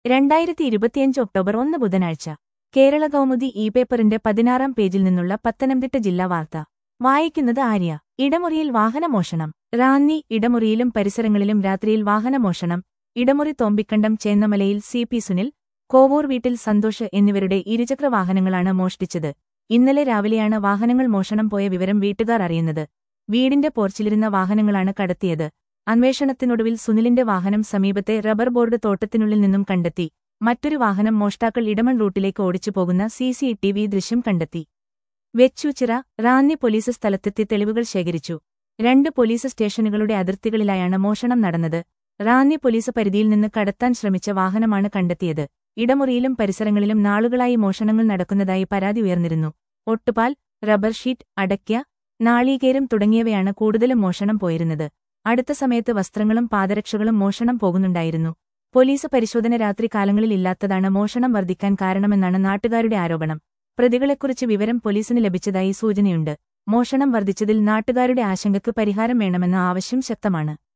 രണ്ടായിരത്തി ഇരുപത്തിയഞ്ച് ഒക്ടോബർ ഒന്ന് ബുധനാഴ്ച കേരള കൗമുദി ഇ പേപ്പറിന്റെ പതിനാറാം പേജിൽ നിന്നുള്ള പത്തനംതിട്ട ജില്ലാ വാർത്ത വായിക്കുന്നത് ആര്യ ഇടമുറിയിൽ വാഹനമോഷണം റാന്നി ഇടമുറിയിലും പരിസരങ്ങളിലും രാത്രിയിൽ വാഹനമോഷണം ഇടമുറി തോമ്പിക്കണ്ടം ചേന്നമലയിൽ സി പി സുനിൽ കോവൂർ വീട്ടിൽ സന്തോഷ് എന്നിവരുടെ ഇരുചക്ര വാഹനങ്ങളാണ് മോഷ്ടിച്ചത് ഇന്നലെ രാവിലെയാണ് വാഹനങ്ങൾ മോഷണം പോയ വിവരം വീട്ടുകാർ അറിയുന്നത് വീടിന്റെ പോർച്ചിലിരുന്ന വാഹനങ്ങളാണ് കടത്തിയത് അന്വേഷണത്തിനൊടുവിൽ സുനിലിന്റെ വാഹനം സമീപത്തെ റബ്ബർ ബോർഡ് തോട്ടത്തിനുള്ളിൽ നിന്നും കണ്ടെത്തി മറ്റൊരു വാഹനം മോഷ്ടാക്കൾ ഇടമൺ റൂട്ടിലേക്ക് ഓടിച്ചു പോകുന്ന സി സി ടി വി ദൃശ്യം കണ്ടെത്തി വെച്ചൂച്ചിറ റാന്നി പോലീസ് സ്ഥലത്തെത്തി തെളിവുകൾ ശേഖരിച്ചു രണ്ട് പോലീസ് സ്റ്റേഷനുകളുടെ അതിർത്തികളിലായാണ് മോഷണം നടന്നത് റാന്നി പോലീസ് പരിധിയിൽ നിന്ന് കടത്താൻ ശ്രമിച്ച വാഹനമാണ് കണ്ടെത്തിയത് ഇടമുറിയിലും പരിസരങ്ങളിലും നാളുകളായി മോഷണങ്ങൾ നടക്കുന്നതായി പരാതി ഉയർന്നിരുന്നു ഒട്ടുപാൽ റബ്ബർ ഷീറ്റ് അടയ്ക്ക നാളീകേരം തുടങ്ങിയവയാണ് കൂടുതലും മോഷണം പോയിരുന്നത് അടുത്ത സമയത്ത് വസ്ത്രങ്ങളും പാദരക്ഷകളും മോഷണം പോകുന്നുണ്ടായിരുന്നു പോലീസ് പരിശോധന രാത്രി കാലങ്ങളിൽ ഇല്ലാത്തതാണ് മോഷണം വർദ്ധിക്കാൻ കാരണമെന്നാണ് നാട്ടുകാരുടെ ആരോപണം പ്രതികളെക്കുറിച്ച് വിവരം പോലീസിന് ലഭിച്ചതായി സൂചനയുണ്ട് മോഷണം വർദ്ധിച്ചതിൽ നാട്ടുകാരുടെ ആശങ്കയ്ക്ക് പരിഹാരം വേണമെന്ന ആവശ്യം ശക്തമാണ്